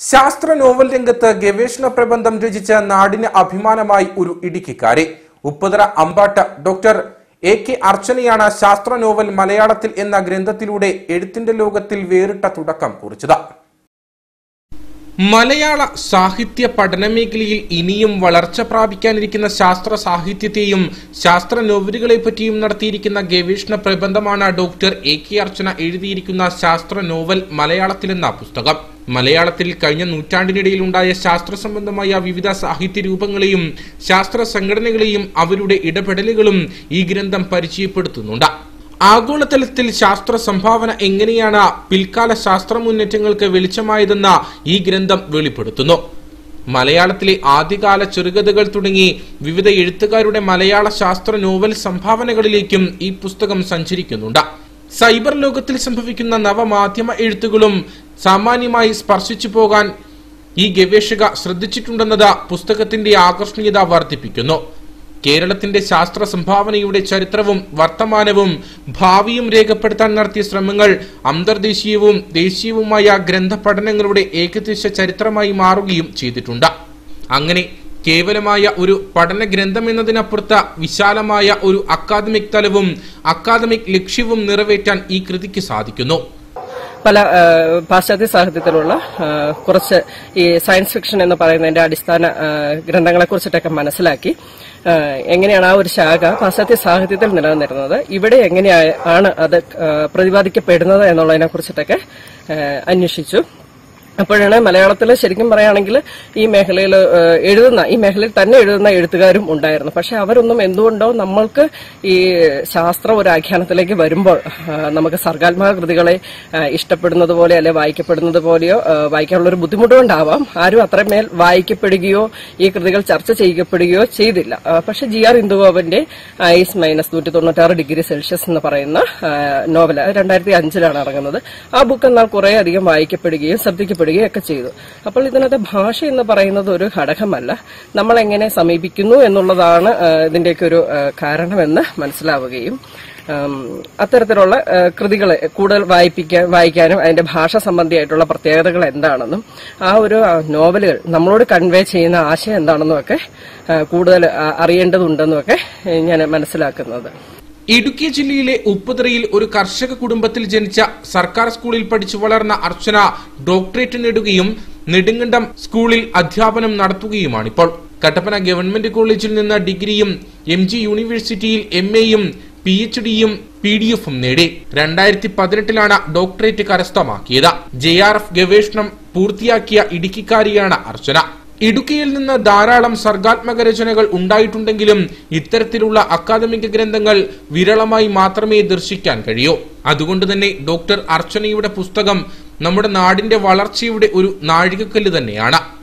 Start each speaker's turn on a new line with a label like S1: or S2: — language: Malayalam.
S1: ശാസ്ത്ര നോവൽ രംഗത്ത് ഗവേഷണ പ്രബന്ധം രചിച്ച നാടിന് അഭിമാനമായി ഒരു ഇടുക്കിക്കാരി Upputhara Ambatta doctor A K അർച്ചനയാണ് ശാസ്ത്ര നോവൽ മലയാളത്തിൽ എന്ന ഗ്രന്ഥത്തിലൂടെ എഴുത്തിന്റെ ലോകത്തിൽ വേറിട്ട തുടക്കം കുറിച്ചത് മലയാള സാഹിത്യ പഠന മേഖലയിൽ ഇനിയും വളർച്ച പ്രാപിക്കാനിരിക്കുന്ന ശാസ്ത്ര സാഹിത്യത്തെയും ശാസ്ത്ര നോവലുകളെ പറ്റിയും നടത്തിയിരിക്കുന്ന ഗവേഷണ പ്രബന്ധമാണ് ഡോക്ടർ എ കെ അർച്ചന എഴുതിയിരിക്കുന്ന ശാസ്ത്ര നോവൽ മലയാളത്തിലെന്ന പുസ്തകം മലയാളത്തിൽ കഴിഞ്ഞ നൂറ്റാണ്ടിനിടയിൽ ഉണ്ടായ ശാസ്ത്ര സംബന്ധമായ വിവിധ സാഹിത്യ രൂപങ്ങളെയും ശാസ്ത്ര സംഘടനകളെയും അവരുടെ ഇടപെടലുകളും ഈ ഗ്രന്ഥം പരിചയപ്പെടുത്തുന്നുണ്ട് ആഗോളതലത്തിൽ ശാസ്ത്ര സംഭാവന എങ്ങനെയാണ് പിൽക്കാല ശാസ്ത്ര മുന്നേറ്റങ്ങൾക്ക് വെളിച്ചമായതെന്ന് ഈ ഗ്രന്ഥം വെളിപ്പെടുത്തുന്നു മലയാളത്തിലെ ആദ്യകാല ചെറുകഥകൾ തുടങ്ങി വിവിധ എഴുത്തുകാരുടെ മലയാള ശാസ്ത്ര നോവൽ സംഭാവനകളിലേക്കും ഈ പുസ്തകം സഞ്ചരിക്കുന്നുണ്ട് സൈബർ ലോകത്തിൽ സംഭവിക്കുന്ന നവമാധ്യമ എഴുത്തുകളും സാമാന്യമായി സ്പർശിച്ചു പോകാൻ ഈ ഗവേഷക ശ്രദ്ധിച്ചിട്ടുണ്ടെന്നത് പുസ്തകത്തിന്റെ ആകർഷണീയത വർദ്ധിപ്പിക്കുന്നു കേരളത്തിന്റെ ശാസ്ത്ര സംഭാവനയുടെ ചരിത്രവും വർത്തമാനവും ഭാവിയും രേഖപ്പെടുത്താൻ നടത്തിയ ശ്രമങ്ങൾ അന്തർദേശീയവും ദേശീയവുമായ ഗ്രന്ഥപഠനങ്ങളുടെ ഏകദേശ ചരിത്രമായി മാറുകയും ചെയ്തിട്ടുണ്ട് അങ്ങനെ കേവലമായ ഒരു പഠന ഗ്രന്ഥം എന്നതിനപ്പുറത്ത് വിശാലമായ ഒരു അക്കാദമിക് തലവും അക്കാദമിക് ലക്ഷ്യവും നിറവേറ്റാൻ ഈ കൃതിക്ക് സാധിക്കുന്നു
S2: പല ആ, പാശ്ചാത്യ സാഹിത്യത്തിലുള്ള ആ, കുറച്ച് ഈ സയൻസ് ഫിക്ഷൻ എന്ന് പറയുന്നതിന്റെ അടിസ്ഥാന ആ, ഗ്രന്ഥങ്ങളെ കുറിച്ചിട്ടൊക്കെ മനസ്സിലാക്കി ആ, എങ്ങനെയാണ് ആ ഒരു ശാഖ പാശ്ചാത്യ സാഹിത്യത്തിൽ നിലനിന്നിരുന്നത് ഇവിടെ എങ്ങനെയാണ് അത് ആ, പ്രതിപാദിക്കപ്പെടുന്നത് എന്നുള്ളതിനെ കുറിച്ചിട്ടൊക്കെ ആ, അന്വേഷിച്ചു അപ്പോഴാണ് മലയാളത്തിൽ ശരിക്കും പറയുകയാണെങ്കിൽ ഈ മേഖലയിൽ എഴുതുന്ന ഈ മേഖലയിൽ തന്നെ എഴുതുന്ന എഴുത്തുകാരും ഉണ്ടായിരുന്നു പക്ഷെ അവരൊന്നും എന്തുകൊണ്ടോ നമ്മൾക്ക് ഈ ശാസ്ത്ര ഒരു ആഖ്യാനത്തിലേക്ക് വരുമ്പോൾ ആ, നമുക്ക് സർഗാത്മക കൃതികളെ ആ, ഇഷ്ടപ്പെടുന്നത് പോലെ അല്ലെ വായിക്കപ്പെടുന്നത് പോലെയോ ആ, വായിക്കാനുള്ള ഒരു ബുദ്ധിമുട്ട് കൊണ്ടാവാം ആരും അത്രമേൽ വായിക്കപ്പെടുകയോ ഈ കൃതികൾ ചർച്ച ചെയ്യപ്പെടുകയോ ചെയ്തില്ല ആ, പക്ഷെ ജി ആർ ഇന്ദുഗോപന്റെ ഐസ് മൈനസ് നൂറ്റി തൊണ്ണൂറ്റാറ് ഡിഗ്രി സെൽഷ്യസ് എന്ന് പറയുന്ന ആ, നോവൽ അത് രണ്ടായിരത്തി അഞ്ചിലാണ് ഇറങ്ങുന്നത് ആ ബുക്ക് എന്നാൽ കുറെ അധികം വായിക്കപ്പെടുകയും ശ്രദ്ധിക്കപ്പെടുകയും ഒക്കെ ചെയ്തു അപ്പോൾ ഇതിനകത്ത് ഭാഷ എന്ന് പറയുന്നത് ഒരു ഘടകമല്ല നമ്മൾ എങ്ങനെ സമീപിക്കുന്നു എന്നുള്ളതാണ് ആ, ഇതിന്റെയൊക്കെ ഒരു ആ, കാരണമെന്ന് മനസ്സിലാവുകയും ഉം, അത്തരത്തിലുള്ള ആ, കൃതികളെ കൂടുതൽ വായിപ്പിക്കാൻ വായിക്കാനും അതിന്റെ ഭാഷ സംബന്ധിയായിട്ടുള്ള പ്രത്യേകതകൾ എന്താണെന്നും ആ ഒരു ആ, നോവലുകൾ നമ്മളോട് കൺവേ ചെയ്യുന്ന ആശയം എന്താണെന്നും ഒക്കെ ആ, കൂടുതൽ ആ, അറിയേണ്ടതുണ്ടെന്നും ഒക്കെ ഏ, ഞാൻ മനസ്സിലാക്കുന്നത്
S1: ഇടുക്കി ജില്ലയിലെ ഉപ്പുതറയിൽ ഒരു കർഷക കുടുംബത്തിൽ ജനിച്ച സർക്കാർ സ്കൂളിൽ പഠിച്ചു വളർന്ന അർച്ചന ഡോക്ടറേറ്റ് നേടുകയും നെടുങ്കണ്ടം സ്കൂളിൽ അധ്യാപനം നടത്തുകയുമാണിപ്പോൾ കട്ടപ്പന ഗവൺമെന്റ് കോളേജിൽ നിന്ന് ഡിഗ്രിയും എം ജി യൂണിവേഴ്സിറ്റിയിൽ എം എയും പി എച്ച് ഡിയും പി ഡി എഫും നേടി രണ്ടായിരത്തി പതിനെട്ടിലാണ് ഡോക്ടറേറ്റ് കരസ്ഥമാക്കിയത് ജെ ആർ എഫ് ഗവേഷണം പൂർത്തിയാക്കിയ ഇടുക്കിക്കാരിയാണ് അർച്ചന ഇടുക്കിയിൽ നിന്ന് ധാരാളം സർഗാത്മക രചനകൾ ഉണ്ടായിട്ടുണ്ടെങ്കിലും ഇത്തരത്തിലുള്ള അക്കാദമിക ഗ്രന്ഥങ്ങൾ വിരളമായി മാത്രമേ ദർശിക്കാൻ കഴിയൂ അതുകൊണ്ട് തന്നെ ഡോക്ടർ അർച്ചനയുടെ പുസ്തകം നമ്മുടെ നാടിന്റെ വളർച്ചയുടെ ഒരു നാഴികക്കല്ല് തന്നെയാണ്